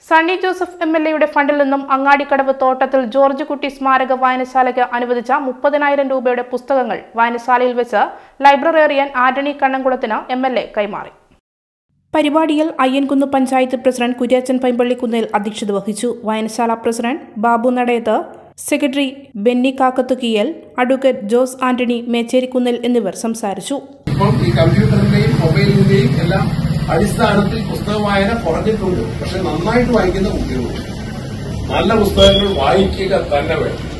Sunny Joseph M L എയുടെ ഫണ്ടിൽ നിന്നും അങ്ങാടിക്കടവ് തോട്ടത്തിൽ ജോർജ് കുട്ടി സ്മാരക വായനശാലയ്ക്ക് അനുവദിച്ച മുപ്പതിനായിരം രൂപയുടെ പുസ്തകങ്ങൾ വായനശാലയിൽ വെച്ച് ലൈബ്രറിയൻ ആന്റണി കണ്ണംകുളത്തിന് എം എൽ എ കൈമാറി പരിപാടിയിൽ അയ്യൻകുന്ന് പഞ്ചായത്ത് പ്രസിഡന്റ് കുര്യാച്ചൻ പൈമ്പള്ളിക്കുന്നേൽ അധ്യക്ഷത വഹിച്ചു വായനശാല president Babu Nadayath secretary Benny Kakkathukiyal advocate Jose Antony Mecherikunnel എന്നിവർ സംസാരിച്ചു ഇപ്പം ഈ കമ്പ്യൂട്ടറിന്റെയും മൊബൈലിന്റെയും എല്ലാം അടിസ്ഥാനത്തിൽ പുസ്തക വായന കുറഞ്ഞിട്ടുണ്ട് പക്ഷെ നന്നായിട്ട് വായിക്കുന്ന കുട്ടികളുണ്ട് നല്ല പുസ്തകങ്ങൾ വായിക്കുക തന്നെ വേണം